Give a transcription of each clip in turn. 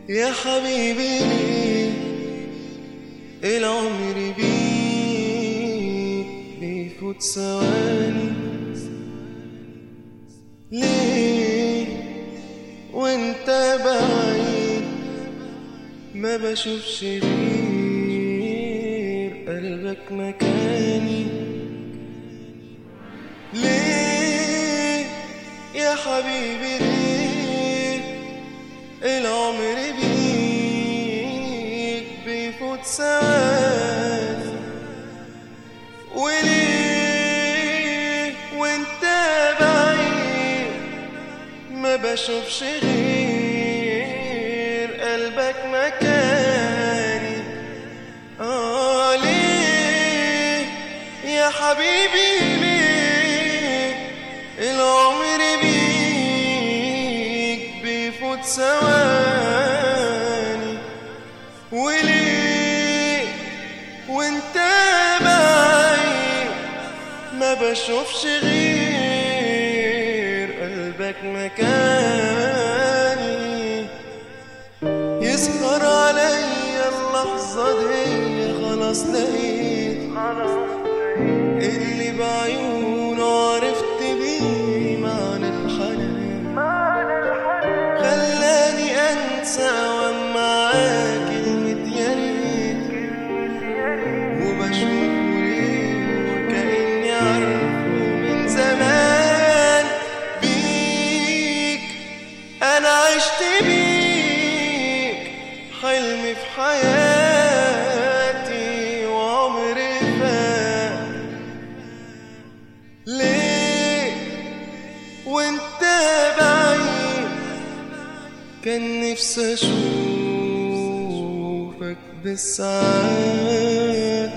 يا حبيبي ليه العمر بيك بيفوت ثواني ليه وانت بعيد ما بشوفش غير قلبك مكاني ليه يا حبيبي ليه العمر بيك بيفوت ثواني وليه وانت بعيد ما بشوفش غير قلبك مكاني اه ليه يا حبيبي ليه العمر بيك بيفوت ثواني وليه وانت بعيد ما بشوفش غير قلبك مكاني يسهر عليا اللحظة دي خلاص لقيت اللي بعيونه عرفت بيه معنى الحنان خلاني انسى ومعاه كلمة يا ريت وبشوفه ليه وكأني عارفه من زمان بيك انا عشت بيك حلمي في حياتي وعمري فات ليه وانت بعيد كان نفسي اشوفك بالساعات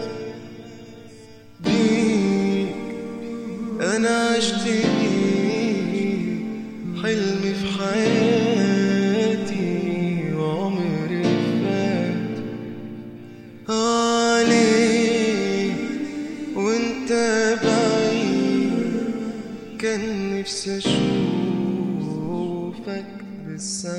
بيك انا عشت بيك حلمي في حياتي وعمري فات عليك وانت بعيد كان نفسي اشوفك بالساعات